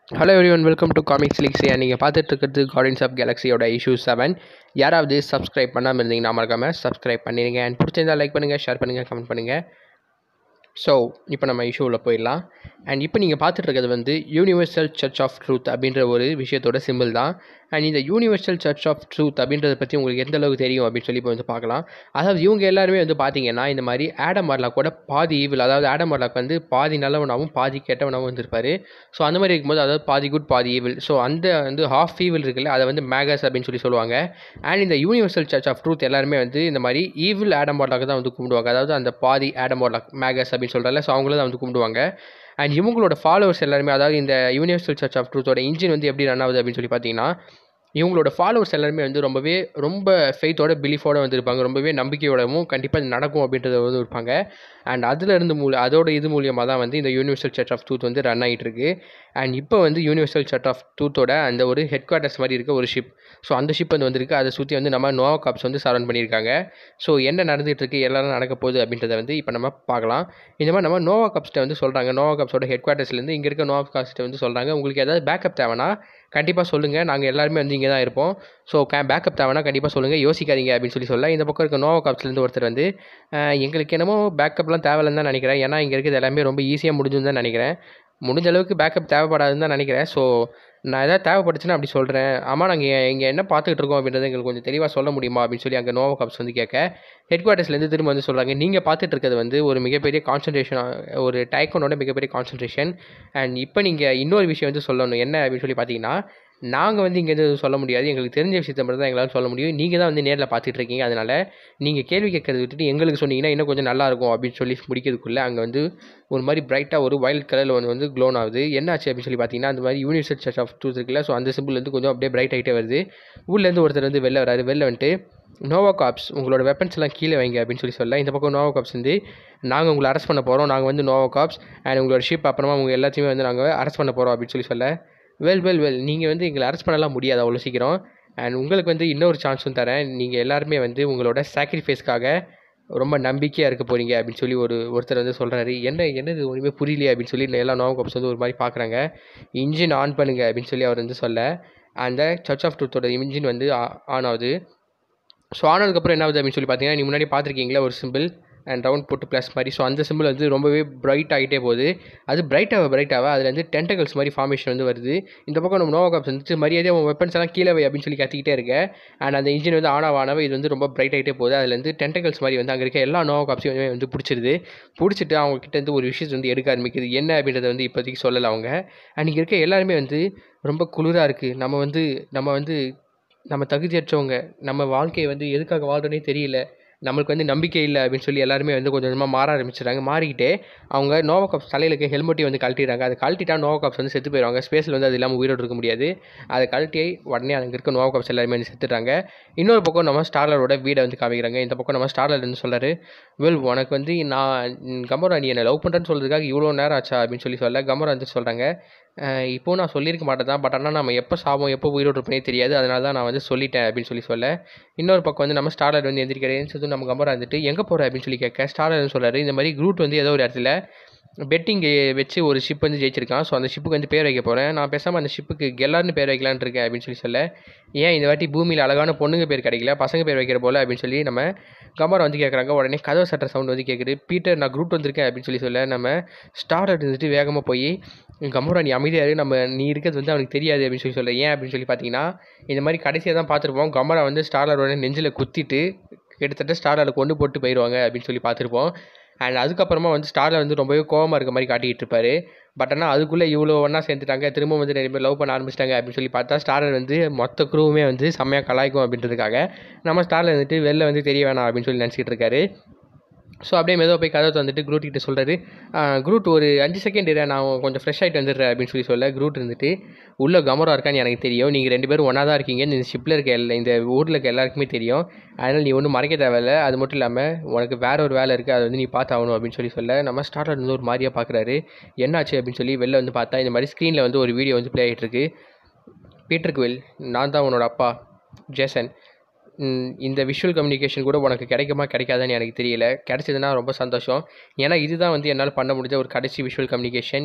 hello everyone welcome to Comics Leaks நீங்கள் பார்த்துட்டு இருக்கிறது கார்டியன்ஸ் ஆஃப் கேலக்ஸியோட இஷ்யூ செவன் யாராவது சப்ஸ்கிரைப் பண்ணாமல் இருந்தீங்கன்னா மறக்காமல் சப்ஸ்கிரைப் பண்ணிடுங்க அண்ட் பிடிச்சிருந்தா லைக் பண்ணுங்கள் ஷேர் பண்ணுங்கள் கமெண்ட் பண்ணுங்கள் ஸோ இப்போ நம்ம இஷ்யூவில் போயிடலாம் அண்ட் இப்போ நீங்கள் பார்த்துட்டு இருக்கிறது வந்து யூனிவர்சல் சர்ச் ஆஃப் ட்ரூத் அப்படின்ற ஒரு விஷயத்தோட சிம்பிள் தான் அண்ட் இந்த யூனிவர்சல் சர்ச் ஆஃப் ட்ரூத் அப்படின்றத பற்றி உங்களுக்கு எந்த அளவுக்கு தெரியும் அப்படின்னு சொல்லி இப்போ வந்து பார்க்கலாம் அதாவது இவங்க எல்லாருமே வந்து பார்த்தீங்கன்னா இந்த மாதிரி ஆடம் மார்லாக் கூட பாதி ஈவில் அதாவது ஆடம் மார்லாக் வந்து பாதி நல்லவனாகவும் பாதி கெட்டவனாகவும் வந்திருப்பார் ஸோ அந்த மாதிரி இருக்கும்போது அதாவது பாதி குட் பாதி ஈவில் ஸோ அந்த வந்து ஹாஃப் ஈவில் இருக்குல்ல அதை வந்து மேகஸ் அப்படின்னு சொல்லி சொல்லுவாங்க அண்ட் இந்த யூனிவர்சல் சர்ச் ஆஃப் ட்ரூத் எல்லாருமே வந்து இந்த மாதிரி ஈவில் ஆடம் மார்லாக் தான் வந்து கும்பிடுவாங்க அதாவது அந்த பாதி ஆடம் மார்லாக் மேகஸ் அப்படின்னு சொல்கிறல ஸோ அவங்கள தான் வந்து கும்பிடுவாங்க அண்ட் இவங்களோட ஃபாலோவர்ஸ் எல்லாருமே அதாவது இந்த யூனிவர்சல் சர்ச் ஆஃப் ட்ரூத்தோட இன்ஜின் வந்து எப்படி ரன் ஆகுது அப்படின்னு சொல்லி பார்த்தீங்கன்னா இவங்களோட ஃபாலோவர்ஸ் எல்லாருமே வந்து ரொம்பவே ரொம்ப ஃபெய்த்தோட பிலீஃபோட வந்து இருப்பாங்க ரொம்பவே நம்பிக்கையோடவும் கண்டிப்பாக இது நடக்கும் அப்படின்றத வந்து இருப்பாங்க அண்ட் அதில் இருந்து மூல அதோட இது மூலியமாக தான் வந்து இந்த யூனிவர்சல் சர்ச் ஆஃப் ட்ரூத் வந்து ரன் ஆகிட்டு இருக்கு அண்ட் இப்போ வந்து யூனிவர்சல் சர்ச் ஆஃப் ட்ரூத்தோட அந்த ஒரு ஹெட் குவார்ட்டர்ஸ் மாதிரி இருக்க ஒரு ஷிப் ஸோ அந்த ஷிப் வந்து வந்திருக்கு அதை சுற்றி வந்து நம்ம நோவா காப்ஸ் வந்து சரௌண்ட் பண்ணியிருக்காங்க ஸோ என்ன நடந்துகிட்டு இருக்கு எல்லாம் நடக்க போகுது அப்படின்றத வந்து இப்போ நம்ம பார்க்கலாம் இந்த மாதிரி நம்ம நோவா கப்ஸ்ட்டை வந்து சொல்கிறாங்க நோவா கப்ஸோட ஹெட் குவார்ட்டர்ஸ்லேருந்து இங்கே இருக்க நோவா காப்ஸ்ட்டை வந்து சொல்கிறாங்க உங்களுக்கு ஏதாவது பேக்கப் தேவைன்னா கண்டிப்பாக சொல்லுங்கள் நாங்கள் எல்லாருமே வந்து இங்கே தான் இருப்போம் ஸோ கே பேக்கப் தேவைன்னா கண்டிப்பாக சொல்லுங்கள் யோசிக்காதீங்க அப்படின்னு சொல்லி சொல்ல இந்த பக்கம் இருக்க நோவா காப்ஸ்லேருந்து ஒருத்தர் வந்து அஹ், எங்களுக்கு என்னமோ பேக்கப்லாம் தேவையில்லைன்னு தான் நினைக்கிறேன் ஏன்னா இங்கே இருக்கிறது எல்லாமே ரொம்ப ஈஸியாக முடிஞ்சுன்னு தான் நினைக்கிறேன் முடிஞ்ச அளவுக்கு பேக்கப் தேவைப்படாதுன்னு தான் நினைக்கிறேன் ஸோ நான் எதாவது தேவைப்பட்டுச்சுன்னா அப்படி சொல்கிறேன் ஆமாம் நாங்கள் இங்கே என்ன பார்த்துக்கிட்டு இருக்கோம் அப்படின்றத எங்களுக்கு கொஞ்சம் தெளிவாக சொல்ல முடியுமா அப்படின்னு சொல்லி அங்கே நோவா காப்ஸ் வந்து கேட்க ஹெட் குவார்ட்டர்ஸ்லேருந்து திரும்ப வந்து சொல்கிறாங்க நீங்கள் பார்த்துட்டு இருக்கிறது வந்து ஒரு மிகப்பெரிய கான்சன்ட்ரேஷன் ஒரு டைக்கோனோட மிகப்பெரிய கான்சன்ட்ரேஷன் அண்ட் இப்போ நீங்கள் இன்னொரு விஷயம் வந்து சொல்லணும் என்ன அப்படின்னு சொல்லி பார்த்தீங்கன்னா நாங்கள் வந்து இங்கே எதுவும் சொல்ல முடியாது எங்களுக்கு தெரிஞ்ச விஷயத்தை மட்டும் தான் எங்களால் சொல்ல முடியும் நீங்கள் தான் வந்து நேரில் பார்த்துட்டு இருக்கீங்க அதனால் நீங்கள் கேள்வி கேட்கறத விட்டுட்டு எங்களுக்கு சொன்னீங்கன்னா இன்னும் கொஞ்சம் நல்லா இருக்கும் அப்படின்னு சொல்லி முடிக்கிறதுக்குள்ளே அங்கே வந்து ஒரு மாதிரி பிரைட்டாக ஒரு வைல்ட் கலரில் வந்து வந்து க்ளோன் ஆகுது என்னாச்சு அப்படின்னு சொல்லி பார்த்தீங்கன்னா அந்த மாதிரி யூனிவர்சல் சர்ச் ஆஃப் ட்ரூத் இருக்குல்ல ஸோ அந்த symbol வந்து கொஞ்சம் அப்படியே பிரைட் ஆகிட்டே வருது உள்ளேருந்து ஒருத்தர் வந்து வெளில வராரு வெளில வந்துட்டு நோவா காப்ஸ் உங்களோட வெப்பன்ஸ் எல்லாம் கீழே வைங்க அப்படின்னு சொல்லி சொல்ல இந்த பக்கம் நோவா காப்ஸ் வந்து நாங்கள் உங்களை அரெஸ்ட் பண்ண போகிறோம் நாங்கள் வந்து நோவா காப்ஸ் அண்ட் உங்களோட ஷிப் அப்புறமா உங்கள் எல்லாத்தையுமே வந்து நாங்கள் அரெஸ்ட் பண்ண போகிறோம் அப்படின்னு சொல்லி சொல்ல வெல் வெல் வெல் நீங்கள் வந்து எங்களை அரெஸ்ட் பண்ணலாம் முடியாது அவ்வளோ சீக்கிரம் அண்ட் உங்களுக்கு வந்து இன்னொரு சான்ஸும் தரேன் நீங்கள் எல்லாருமே வந்து உங்களோட சாக்ரிஃபைஸ்க்காக ரொம்ப நம்பிக்கையாக இருக்க போகிறீங்க அப்படின்னு சொல்லி ஒரு ஒருத்தர் வந்து சொல்கிறாரு என்ன என்னது ஒன்றுமே புரியலையே அப்படின்னு சொல்லி எல்லா நோவா காப்ஸ் வந்து ஒரு மாதிரி பார்க்குறாங்க இன்ஜின் ஆன் பண்ணுங்க அப்படின்னு சொல்லி அவர் வந்து சொல்ல அந்த சர்ச் ஆஃப் ட்ரூத்தோட இன்ஜின் வந்து ஆன் ஆகுது ஸோ ஆனதுக்கப்புறம் என்ன ஆகுது அப்படின்னு சொல்லி பார்த்தீங்கன்னா நீ முன்னாடி பார்த்துருக்கீங்களா ஒரு சிம்பிள் அண்ட் ரவுண்ட் போட்டு ப்ளஸ் மாதிரி ஸோ அந்த சிம்பிள் வந்து ரொம்பவே பிரைட் ஆகிட்டே போகுது அது பிரைட்டாக பிரைட்டாக அதில் வந்து டென்டகல்ஸ் மாதிரி ஃபார்மேஷன் வந்து வருது இந்த பக்கம் நம்ம நோவா காப்ஸ் வந்து மரியாதையாக உன் வெப்பன்ஸ் எல்லாம் கீழே வை அப்படின்னு சொல்லி கத்திக்கிட்டே இருக்க அண்ட் அந்த இன்ஜின் வந்து ஆன் ஆனவ இது வந்து ரொம்ப பிரைட் ஆகிட்டே போகுது அதில் வந்து டென்டகல்ஸ் மாதிரி வந்து அங்கே இருக்க எல்லா நோவா காப்ஸையும் வந்து பிடிச்சிருது பிடிச்சிட்டு அவங்க கிட்ட இருந்து ஒரு விஷயத்தை வந்து எடுக்க ஆரம்பிக்குது என்ன அப்படின்றத வந்து இப்போதைக்கு சொல்லலை அவங்க அண்ட் இங்கே இருக்க எல்லாருமே வந்து ரொம்ப குளிராக இருக்குது நம்ம வந்து நம்ம வந்து நம்ம தகுதியற்றவங்க நம்ம வாழ்க்கையை வந்து எதுக்காக வாழ்றோன்னே தெரியல நம்மளுக்கு வந்து நம்பிக்கை இல்லை அப்படின்னு சொல்லி எல்லாருமே வந்து கொஞ்சம் கொஞ்சமாக மாற ஆரம்பிச்சிடுறாங்க மாறிக்கிட்டே அவங்க நோவா கப்ஸ் தலையில் இருக்க ஹெல்மெட்டையும் வந்து கழட்டிடுறாங்க அதை கழட்டிட்டா நோவா கப்ஸ் வந்து செத்து போயிடுவாங்க ஸ்பேஸில் வந்து அது இல்லாமல் உயிரோடு இருக்க முடியாது அதை கழட்டி உடனே அங்கே இருக்க நோவா கப்ஸ் எல்லாருமே வந்து செத்துடுறாங்க இன்னொரு பக்கம் நம்ம ஸ்டார்லரோட வீடை வந்து காமிக்கிறாங்க இந்த பக்கம் நம்ம ஸ்டார்லர் வந்து சொல்கிறாரு வெல் உனக்கு வந்து நான் கமரா நீ என்னை லவ் பண்ணுறேன்னு சொல்கிறதுக்காக இவ்வளோ நேரம் ஆச்சா அப்படின்னு சொல்லி சொல்ல கமரா வந்து சொல்கிறாங்க இப்போ நான் சொல்லியிருக்க மாட்டேன் தான் பட் ஆனால் நம்ம எப்போ சாவோம் எப்போ உயிரோடு இருப்பேனே தெரியாது அதனால தான் நான் வந்து சொல்லிட்டேன் அப்படின்னு சொல்லி சொல்ல இன்னொரு பக்கம் வந்து நம்ம ஸ்டார்லர் வந்து எந்திரிக்கிறேன்னு சொல்லி நம்ம கமரா வந்துட்டு எங்கே போகிற அப்படின்னு சொல்லி கேட்க ஸ்டார்லர் சொல்கிறாரு இந்த மாதிரி குரூட் வந்து ஏதோ ஒரு இடத்துல பெட்டிங் வச்சு ஒரு ஷிப் வந்து ஜெயிச்சிருக்கான் ஸோ அந்த ஷிப்புக்கு வந்து பேர் வைக்க போகிறேன் நான் பேசாமல் அந்த ஷிப்புக்கு கெல்லார்னு பேர் வைக்கலான்னு இருக்கேன் அப்படின்னு சொல்லி சொல்ல ஏன் இந்த வாட்டி பூமியில் அழகான பொண்ணுங்க பேர் கிடைக்கல பசங்க பேர் வைக்கிற போல அப்படின்னு சொல்லி நம்ம கமரா வந்து கேட்குறாங்க உடனே கதவு சட்டை சவுண்ட் வந்து கேட்குது பீட்டர் நான் குரூட் வந்திருக்கேன் அப்படின்னு சொல்லி சொல்ல நம்ம ஸ்டார் இருந்துட்டு வேகமாக போய் கமரா நீ அமைதியாரு நம்ம நீ இருக்கிறது வந்து அவனுக்கு தெரியாது அப்படின்னு சொல்லி சொல்ல ஏன் அப்படின்னு சொல்லி பார்த்தீங்கன்னா இந்த மாதிரி கடைசியாக தான் பார்த்துருப்போம் கமரா வந்து ஸ்டார்லரோட நெஞ்சில் குத்திட்டு கிட்டத்தட்ட ஸ்டாரில் கொண்டு போட்டு போயிடுவாங்க அப்படின்னு சொல்லி பார்த்துருப்போம் அண்ட் அதுக்கப்புறமா வந்து ஸ்டாரில் வந்து ரொம்பவே கோவமாக இருக்க மாதிரி காட்டிக்கிட்டு இருப்பாரு பட் ஆனால் அதுக்குள்ளே இவ்வளோ ஒன்றா சேர்ந்துட்டாங்க திரும்ப வந்து நிறைய பேர் லவ் பண்ண ஆரம்பிச்சிட்டாங்க அப்படின்னு சொல்லி பார்த்தா ஸ்டாரர் வந்து மொத்த குரூவுமே வந்து செம்மையாக கலாய்க்கும் அப்படின்றதுக்காக நம்ம ஸ்டாரில் வந்துட்டு வெளில வந்து தெரிய வேணாம் அப்படின்னு சொல்லி நினச்சிட்டு இருக்காரு ஸோ அப்படியே மெதுவாக போய் கதவை வந்துட்டு குரூட் கிட்ட சொல்கிறாரு குரூட் ஒரு அஞ்சு செகண்ட் இரு நான் கொஞ்சம் ஃப்ரெஷ் ஆகிட்டு வந்துடுறேன் அப்படின்னு சொல்லி சொல்ல குரூட் இருந்துட்டு உள்ளே கமரா இருக்கான்னு எனக்கு தெரியும் நீங்கள் ரெண்டு பேரும் ஒன்றா தான் இருக்கீங்க இந்த ஷிப்பில் இருக்க எல்லா இந்த ஊரில் இருக்க எல்லாருக்குமே தெரியும் அதனால் நீ ஒன்றும் மறைக்க தேவையில்ல அது மட்டும் இல்லாமல் உனக்கு வேற ஒரு வேலை இருக்குது அதை வந்து நீ பார்த்து ஆகணும் அப்படின்னு சொல்லி சொல்ல நம்ம ஸ்டார்டர் வந்து ஒரு மாதிரியாக பார்க்குறாரு என்னாச்சு அப்படின்னு சொல்லி வெளில வந்து பார்த்தா இந்த மாதிரி ஸ்க்ரீனில் வந்து ஒரு வீடியோ வந்து ப்ளே ஆகிட்டு இருக்கு பீட்டர் குவில் நான் தான் உன்னோட அப்பா ஜேசன் ம், இந்த விஷுவல் கம்யூனிகேஷன் கூட உனக்கு கிடைக்குமா கிடைக்காதான்னு எனக்கு தெரியல கிடைச்சதுன்னா ரொம்ப சந்தோஷம் ஏன்னா இதுதான் வந்து என்னால் பண்ண முடிஞ்ச ஒரு கடைசி விஷுவல் கம்யூனிகேஷன்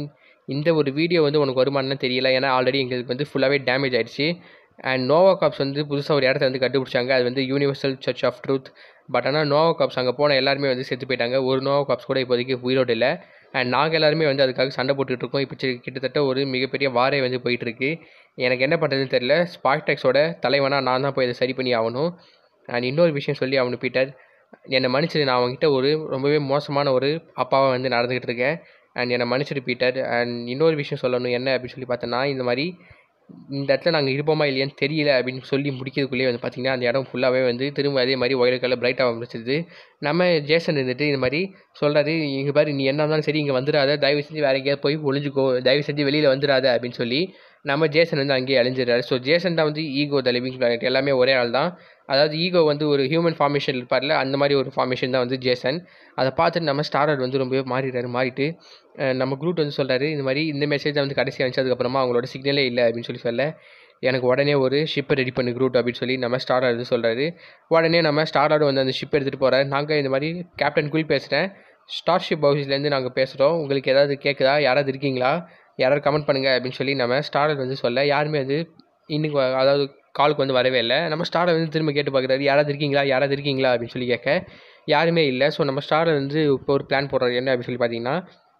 இந்த ஒரு வீடியோ வந்து உனக்கு வருமானு தெரியல ஏன்னா ஆல்ரெடி எங்களுக்கு வந்து ஃபுல்லாகவே டேமேஜ் ஆயிடுச்சு அண்ட் நோவா காப்ஸ் வந்து புதுசாக ஒரு இடத்த வந்து கண்டுபிடிச்சாங்க அது வந்து Universal Church of Truth but ஆனால் நோவா காப்ஸ் அங்கே போன எல்லாருமே வந்து செத்து போயிட்டாங்க ஒரு நோவா காப்ஸ் கூட இப்போதைக்கு உயிரோடு இல்லை அண்ட் நாங்கள் எல்லாருமே வந்து அதுக்காக சண்டை போட்டுட்டு இருக்கோம் இப்போ சி- கிட்டத்தட்ட ஒரு மிகப்பெரிய வாரே வந்து போயிட்டு இருக்கு எனக்கு என்ன பண்ணுறதுன்னு தெரியல ஸ்பாக்டெக்ஸோட தலைவனாக நான் தான் போய் இதை சரி பண்ணி ஆகணும் அண்ட் இன்னொரு விஷயம் சொல்லி அவனு பீட்டர் என்னை மன்னிச்சிடு நான் அவங்ககிட்ட ஒரு ரொம்பவே மோசமான ஒரு அப்பாவை வந்து நடந்துக்கிட்டு இருக்கேன் அண்ட் என்னை மன்னிச்சிடு பீட்டர் அண்ட் இன்னொரு விஷயம் சொல்லணும் என்ன அப்படின்னு சொல்லி பார்த்தோன்னா இந்த மாதிரி இந்த இடத்துல நாங்கள் இருப்போமா இல்லையான்னு தெரியல அப்படின்னு சொல்லி முடிக்கிறதுக்குள்ளேயே வந்து பார்த்திங்கன்னா அந்த இடம் ஃபுல்லாகவே வந்து திரும்ப அதே மாதிரி ஒயிட் கலர் பிரைட்டாக ஆரம்பிச்சிது நம்ம ஜேசன் இருந்துட்டு இந்த மாதிரி சொல்கிறாரு இங்கே பாரு நீ என்ன இருந்தாலும் சரி இங்கே வந்துடாத தயவு செஞ்சு வேற எங்கேயாவது போய் ஒளிஞ்சுக்கோ தயவு செஞ்சு வெளியில் வந்துடாத அப்படின்னு சொல்லி நம்ம ஜேசன் வந்து அங்கேயே அழிஞ்சிடுறாரு ஸோ ஜேசன் தான் வந்து ஈகோ த லிவிங் பிளானட் எல்லாமே ஒரே ஆள் தான் அதாவது ஈகோ வந்து ஒரு ஹியூமன் ஃபார்மேஷன் இருப்பார்ல அந்த மாதிரி ஒரு ஃபார்மேஷன் தான் வந்து ஜேசன் அதை பார்த்துட்டு நம்ம ஸ்டாரர் வந்து ரொம்பவே மாறிடுறாரு மாறிட்டு அஹ் நம்ம குரூட் வந்து சொல்கிறாரு இந்த மாதிரி இந்த மெசேஜ் வந்து கடைசி அனுப்பிச்சதுக்கப்புறமா அவங்களோட சிக்னலே இல்லை அப்படின்னு சொல்லி சொல்ல எனக்கு உடனே ஒரு ஷிப்பை ரெடி பண்ணு குரூட் அப்படின்னு சொல்லி நம்ம ஸ்டாரர் வந்து சொல்கிறாரு உடனே நம்ம ஸ்டாரோட வந்து அந்த ஷிப் எடுத்துகிட்டு போகிறாரு நாங்கள் இந்த மாதிரி கேப்டன் குயில் பேசுகிறேன் ஸ்டார்ஷிப் ஹவுஸ்லேருந்து நாங்கள் பேசுகிறோம் உங்களுக்கு ஏதாவது கேட்குதா யாராவது இருக்கீங்களா யாராவது கமெண்ட் பண்ணுங்கள் அப்படின்னு சொல்லி நம்ம ஸ்டாரர் வந்து சொல்ல யாருமே வந்து இன்னைக்கு வ- அதாவது காலுக்கு வந்து வரவே இல்லை நம்ம ஸ்டாரை வந்து திரும்ப கேட்டு பார்க்குறாரு யாராவது இருக்கீங்களா யாராவது இருக்கீங்களா அப்படின்னு சொல்லி கேட்க யாருமே இல்லை ஸோ நம்ம ஸ்டாரை வந்து இப்போ ஒரு பிளான் போடுறாரு என்ன அப்படின்னு சொல்லி பார்த்தீங்கன்னா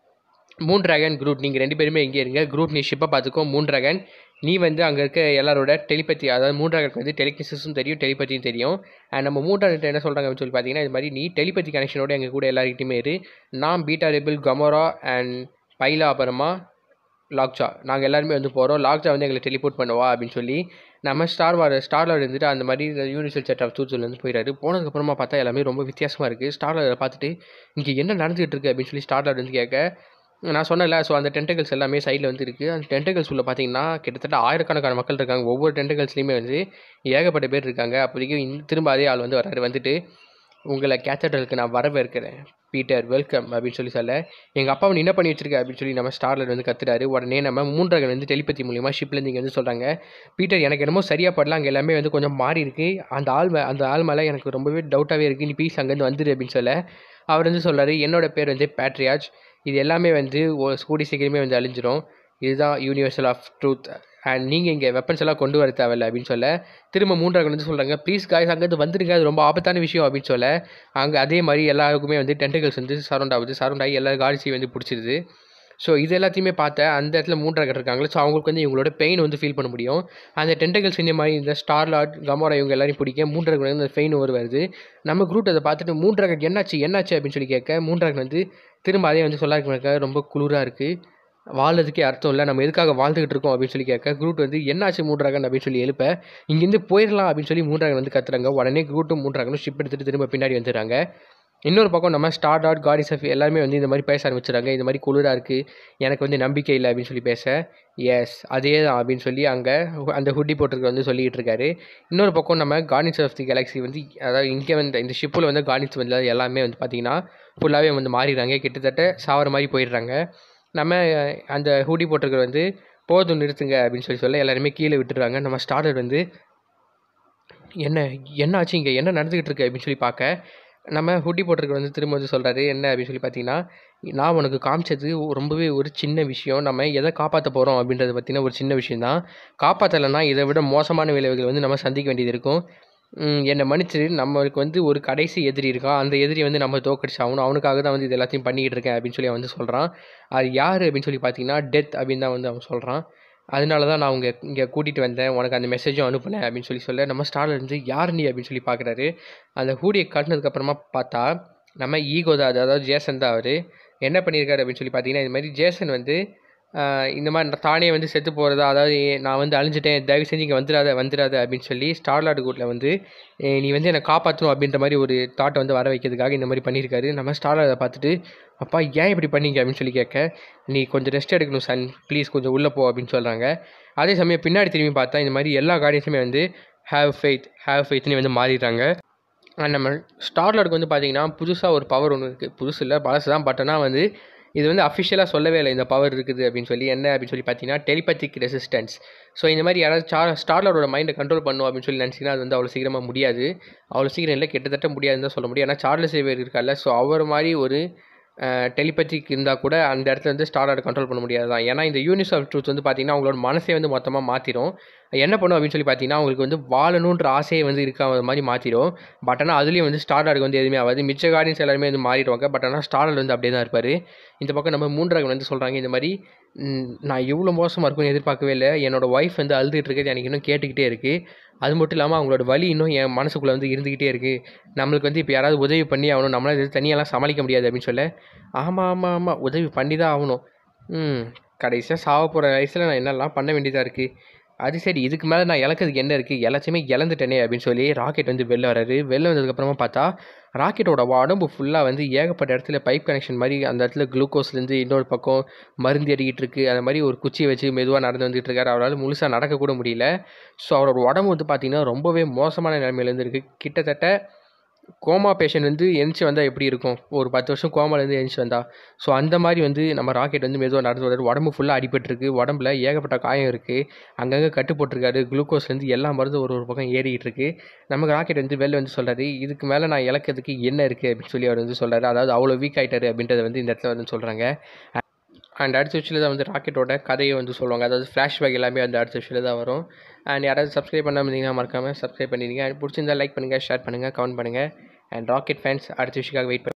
மூன் ட்ராகன் குரூட் நீங்கள் ரெண்டு பேருமே எங்கே இருங்க குரூட் நீ ஷிப்பை பார்த்துக்கோ மூன் ட்ராகன் நீ வந்து அங்கே இருக்க எல்லாரோட டெலிபதி அதாவது மூன் ட்ராகனுக்கு வந்து டெலிகிசிஸும் தெரியும் டெலிபதியும் தெரியும் அண்ட் நம்ம மூன் ட்ராகன் என்ன சொல்கிறாங்க அப்படின்னு சொல்லி பார்த்தீங்கன்னா இது மாதிரி நீ டெலிபதி கனெக்ஷனோட எங்கள் கூட எல்லாருக்கிட்டையுமே இரு நான் பீட்டா ரெபிள் கமோரா அண்ட் பைலா அப்புறமா லாக்ஜா நாங்கள் எல்லாருமே வந்து போகிறோம் லாக்ஜா வந்து எங்களை டெலிபோர்ட் பண்ணுவா அப்படின்னு சொல்லி நம்ம ஸ்டார் வார் ஸ்டாரில் இருந்துட்டு அந்த மாதிரி யூனிவர்சல் செட் ஆஃப் தூத்துலேருந்து போயிடாரு போனதுக்கப்புறமா பார்த்தா எல்லாமே ரொம்ப வித்தியாசமாக இருக்குது ஸ்டாரில் பார்த்துட்டு இங்கே என்ன நடந்துகிட்டு இருக்கு அப்படின்னு சொல்லி ஸ்டாரில் வந்து கேட்க நான் சொன்னல ஸோ அந்த டென்டகல்ஸ் எல்லாமே சைடில் வந்து இருக்குது அந்த டென்டகல்ஸ் உள்ள பார்த்தீங்கன்னா கிட்டத்தட்ட ஆயிரக்கணக்கான மக்கள் இருக்காங்க ஒவ்வொரு டென்டகல்ஸ்லையுமே வந்து ஏகப்பட்ட பேர் இருக்காங்க அப்போதைக்கு இந்த- திரும்ப அதே ஆள் வந்து வராரு வந்துட்டு உங்களை கேத்தட்ரலுக்கு நான் வரவேற்கிறேன் பீட்டர் வெல்கம் அப்படின்னு சொல்லி சொல்ல எங்கள் அப்பாவை நீ என்ன பண்ணி வச்சிருக்க அப்படின்னு சொல்லி நம்ம ஸ்டாரில் வந்து கத்துறாரு உடனே நம்ம மூன்றகன் வந்து டெலிபதி மூலியமா ஷிப்லேருந்து இங்கே வந்து சொல்கிறாங்க பீட்டர் எனக்கு என்னமோ சரியாக படல அங்கே எல்லாமே வந்து கொஞ்சம் மாறி இருக்கு அந்த ஆள் மே அந்த ஆள் மேலே எனக்கு ரொம்பவே டவுட்டாகவே இருக்குது நீ ப்ளீஸ் அங்கேருந்து வந்துடு அப்படின்னு சொல்ல அவர் வந்து சொல்றாரு என்னோட பேர் வந்து பேட்ரியாஜ் இது எல்லாமே வந்து ஒரு கூடி சீக்கிரமே வந்து அழிஞ்சிரும் இதுதான் யூனிவர்சல் ஆஃப் ட்ரூத் அண்ட் நீங்கள் இங்கே வெப்பன்ஸ் எல்லாம் கொண்டு வர தேவையில்ல அப்படின்னு சொல்ல திரும்ப மூன்றாவது வந்து சொல்கிறாங்க ப்ளீஸ் காய்ஸ் அங்கேருந்து வந்துருங்க அது ரொம்ப ஆபத்தான விஷயம் அப்படின்னு சொல்ல அங்கே அதே மாதிரி எல்லாருக்குமே வந்து டென்டகல்ஸ் வந்து சரௌண்ட் ஆகுது சரௌண்ட் ஆகி எல்லா காட்சியும் வந்து பிடிச்சிருது ஸோ இது எல்லாத்தையுமே பார்த்த அந்த இடத்துல மூன்றாக இருக்காங்களே ஸோ அவங்களுக்கு வந்து இவங்களோட பெயின் வந்து ஃபீல் பண்ண முடியும் அந்த டென்டகல்ஸ் இந்த மாதிரி இந்த ஸ்டார்லாட் கமோரா இவங்க எல்லாரையும் பிடிக்க மூன்றாக வந்து அந்த பெயின் ஒரு வருது நம்ம குரூட் அதை பார்த்துட்டு மூன்றாக என்னாச்சு என்னாச்சு அப்படின்னு சொல்லி கேட்க மூன்றாக வந்து திரும்ப அதே வந்து சொல்லாக்க ரொம்ப குளிராக இருக்குது வாழ்றதுக்கே அர்த்தம் இல்லை நம்ம எதுக்காக வாழ்ந்துகிட்டு இருக்கோம் அப்படின்னு சொல்லி கேட்க குரூட் வந்து என்னாச்சு மூன்றாகன் அப்படின்னு சொல்லி எழுப்ப இங்கேருந்து போயிடலாம் அப்படின்னு சொல்லி மூன்றாகன் வந்து கத்துறாங்க உடனே குரூட்டும் மூன்றாகனும் ஷிப் எடுத்துட்டு திரும்ப பின்னாடி வந்துடுறாங்க இன்னொரு பக்கம் நம்ம ஸ்டார் டாட் காடிஸ் ஆஃப் எல்லாருமே வந்து இந்த மாதிரி பேச ஆரம்பிச்சிடுறாங்க இந்த மாதிரி குளிராக இருக்குது எனக்கு வந்து நம்பிக்கை இல்லை அப்படின்னு சொல்லி பேச எஸ் அதே தான் அப்படின்னு சொல்லி அங்கே அந்த ஹுட்டி போட்டிருக்க வந்து சொல்லிக்கிட்டு இருக்காரு இன்னொரு பக்கம் நம்ம கார்னிஸ் ஆஃப் தி கேலக்ஸி வந்து அதாவது இங்கே வந்து இந்த ஷிப்பில் வந்து கார்னிஸ் வந்து எல்லாமே வந்து பார்த்திங்கன்னா ஃபுல்லாகவே வந்து மாறிடுறாங்க கிட்டத்தட்ட சாவர மாதிரி போயிடுறாங்க நம்ம அஹ், அந்த ஹூடி போட்டிருக்கிற வந்து போதும் நிறுத்துங்க அப்படின்னு சொல்லி சொல்ல எல்லாருமே கீழே விட்டுடுறாங்க நம்ம ஸ்டார்டர் வந்து என்ன என்ன ஆச்சு இங்கே என்ன நடந்துக்கிட்டு இருக்கு அப்படின்னு சொல்லி பார்க்க நம்ம ஹுட்டி போட்டிருக்க வந்து திரும்ப வந்து சொல்கிறாரு என்ன அப்படின்னு சொல்லி பார்த்தீங்கன்னா நான் உனக்கு காமிச்சது ரொம்பவே ஒரு சின்ன விஷயம் நம்ம எதை காப்பாற்ற போகிறோம் அப்படின்றத பற்றின ஒரு சின்ன விஷயம் தான் காப்பாற்றலைன்னா இதை விட மோசமான விளைவுகள் வந்து நம்ம சந்திக்க வேண்டியது இருக்கும் ம், என்னை மன்னிச்சு நம்மளுக்கு வந்து ஒரு கடைசி எதிரி இருக்கான் அந்த எதிரியை வந்து நம்ம தோக்கடிச்சு ஆகணும் அவனுக்காக தான் வந்து இது எல்லாத்தையும் பண்ணிக்கிட்டு இருக்கேன் அப்படின்னு சொல்லி அவன் வந்து சொல்கிறான் அது யார் அப்படின்னு சொல்லி பார்த்தீங்கன்னா டெத் அப்படின்னு தான் வந்து அவன் சொல்கிறான் அதனால தான் நான் உங்க இங்கே கூட்டிகிட்டு வந்தேன் உனக்கு அந்த மெசேஜும் அனுப்புனேன் அப்படின்னு சொல்லி சொல்ல நம்ம ஸ்டார்ல இருந்து யார் நீ அப்படின்னு சொல்லி பார்க்குறாரு அந்த ஹூடியை கட்டினதுக்கப்புறமா பார்த்தா நம்ம ஈகோ தான் அது அதாவது ஜேசன் தான் அவர் என்ன பண்ணியிருக்காரு அப்படின்னு சொல்லி பார்த்தீங்கன்னா இது மாதிரி ஜேசன் வந்து ஆஹ் இந்த மாதிரி நான் தானே வந்து செத்து போகிறதா அதாவது ஏ- நான் வந்து அழிஞ்சிட்டேன் தயவு செஞ்சு இங்கே வந்துடாத வந்துடாத அப்படின்னு சொல்லி ஸ்டார்லாட் கூட்டில் வந்து ஏ, நீ வந்து என்னை காப்பாற்றணும் அப்படின்ற மாதிரி ஒரு தாட்டை வந்து வர வைக்கிறதுக்காக இந்த மாதிரி பண்ணியிருக்காரு நம்ம ஸ்டார்லாட பார்த்துட்டு அப்பா ஏன் இப்படி பண்ணீங்க அப்படின்னு சொல்லி கேட்க நீ கொஞ்சம் ரெஸ்ட் எடுக்கணும் சன் ப்ளீஸ் கொஞ்சம் உள்ளே போ அப்படின்னு சொல்கிறாங்க அதே சமயம் பின்னாடி திரும்பி பார்த்தா இந்த மாதிரி எல்லா கார்டியன்ஸுமே வந்து ஹேவ் ஃபெய்த் ஹேவ் ஃபெய்த்னு வந்து மாறிடுறாங்க அண்ட் நம்ம ஸ்டார்லருக்கு வந்து பார்த்தீங்கன்னா புதுசாக ஒரு பவர் ஒன்று இருக்குது புதுசு இல்லை பழசு தான் பட் ஆனால் வந்து இது வந்து அஃபிஷியலாக சொல்லவே இல்லை இந்த பவர் இருக்குது அப்படின்னு சொல்லி என்ன அப்படின்னு சொல்லி பார்த்தீங்கன்னா டெலிபத்திக் ரெசிஸ்டன்ஸ் ஸோ இந்த மாதிரி யாராவது ஸ்டார் ஸ்டார்லரோட மைண்டை கண்ட்ரோல் பண்ணும் அப்படின்னு சொல்லி நினச்சிங்கன்னா அது வந்து அவ்வளோ சீக்கிரமாக முடியாது அவ்வளோ சீக்கிரம் இல்லை கிட்டத்தட்ட முடியாதுன்னு தான் சொல்ல முடியும் ஏன்னா சார்லஸ் சேவியர் இருக்கார்ல ஸோ அவர் மாதிரி ஒரு டெலிபதிக் இருந்தால் கூட அந்த இடத்துல வந்து ஸ்டாரோட கண்ட்ரோல் பண்ண முடியாது தான் ஏன்னா இந்த யூனிஸ் ஆஃப் ட்ரூத் வந்து பார்த்தீங்கன்னா அவங்களோட மனசே வந்து மொத்தமாக மாற்றிடும் என்ன பண்ணும் அப்படின்னு சொல்லி பார்த்தீங்கன்னா அவங்களுக்கு வந்து வாழணுன்ற ஆசையை வந்து இருக்க மாதிரி மாற்றிடும் பட் ஆனால் அதுலேயும் வந்து ஸ்டார்டாருக்கு வந்து எதுவுமே ஆகாது மிச்ச கார்டியன்ஸ் எல்லாருமே வந்து மாறிடுவாங்க பட் ஆனால் ஸ்டார்டர் வந்து அப்படியே தான் இருப்பார் இந்த பக்கம் நம்ம மூன்றாக வந்து சொல்கிறாங்க இந்த மாதிரி ம், நான் இவ்வளோ மோசமாக இருக்கும்னு எதிர்பார்க்கவே இல்லை என்னோட ஒய்ஃப் வந்து அழுதுட்டு இருக்கிறது எனக்கு இன்னும் கேட்டுக்கிட்டே இருக்குது அது மட்டும் இல்லாமல் அவங்களோட வலி இன்னும் என் மனசுக்குள்ளே வந்து இருந்துக்கிட்டே இருக்குது நம்மளுக்கு வந்து இப்போ யாராவது உதவி பண்ணி ஆகணும் நம்மளால் இது தனியாலாம் சமாளிக்க முடியாது அப்படின்னு சொல்ல ஆமாம் ஆமாம் ஆமாம் உதவி பண்ணி தான் ஆகணும் ம் கடைசியாக சாவ போகிற வயசில் நான் என்னெல்லாம் பண்ண வேண்டியதாக இருக்குது அது சரி இதுக்கு மேலே நான் இழக்கிறதுக்கு என்ன இருக்குது எல்லாத்தையுமே இழந்துட்டேனே அப்படின்னு சொல்லி ராக்கெட் வந்து வெளில வராரு வெளில வந்ததுக்கப்புறமா பார்த்தா ராக்கெட்டோட உடம்பு ஃபுல்லாக வந்து ஏகப்பட்ட இடத்துல பைப் கனெக்ஷன் மாதிரி அந்த இடத்துல குளுக்கோஸ்லேருந்து இன்னொரு பக்கம் மருந்து அடிக்கிட்டு இருக்கு அந்த மாதிரி ஒரு குச்சியை வச்சு மெதுவாக நடந்து வந்துட்டு இருக்காரு அவரால் முழுசாக நடக்க கூட முடியல ஸோ அவரோட உடம்பு வந்து பார்த்திங்கன்னா ரொம்பவே மோசமான நிலைமையில இருந்து இருக்குது கிட்டத்தட்ட கோமா பேஷண்ட் வந்து எந்திச்சு வந்தால் எப்படி இருக்கும் ஒரு பத்து வருஷம் கோமாலேருந்து எந்திச்சு வந்தா ஸோ அந்த மாதிரி வந்து நம்ம ராக்கெட் வந்து மெதுவாக நடந்து வர்றாரு உடம்பு ஃபுல்லாக அடிபட்டிருக்கு உடம்புல ஏகப்பட்ட காயம் இருக்குது அங்கங்கே கட்டு போட்டிருக்காரு குளுக்கோஸ்லேருந்து எல்லா மருந்து ஒரு ஒரு பக்கம் ஏறிக்கிட்டு இருக்கு நமக்கு ராக்கெட் வந்து வெளில வந்து சொல்கிறாரு இதுக்கு மேலே நான் இழக்கிறதுக்கு என்ன இருக்குது அப்படின்னு சொல்லி அவர் வந்து சொல்கிறாரு அதாவது அவ்வளோ வீக் ஆகிட்டாரு அப்படின்றத வந்து இந்த இடத்துல வந்து சொல்கிறாங்க அண்ட் அடுத்த விஷயத்தில் தான் வந்து ராக்கெட்டோட கதையை வந்து சொல்லுவாங்க அதாவது ஃப்ளாஷ்பேக் எல்லாமே அந்த அடுத்த விஷயத்தில் தான் வரும் அண்ட் யாராவது சப்ஸ்கிரைப் பண்ணாமல் இருந்தீங்கன்னா மறக்காமல் சப்ஸ்கிரைப் பண்ணிடுங்க அண்ட் பிடிச்சிருந்தா லைக் பண்ணுங்கள் ஷேர் பண்ணுங்கள் கமெண்ட் பண்ணுங்கள் அண்ட் ராக்கெட் ஃபேன்ஸ் அடுத்த விஷயக்காக வெயிட்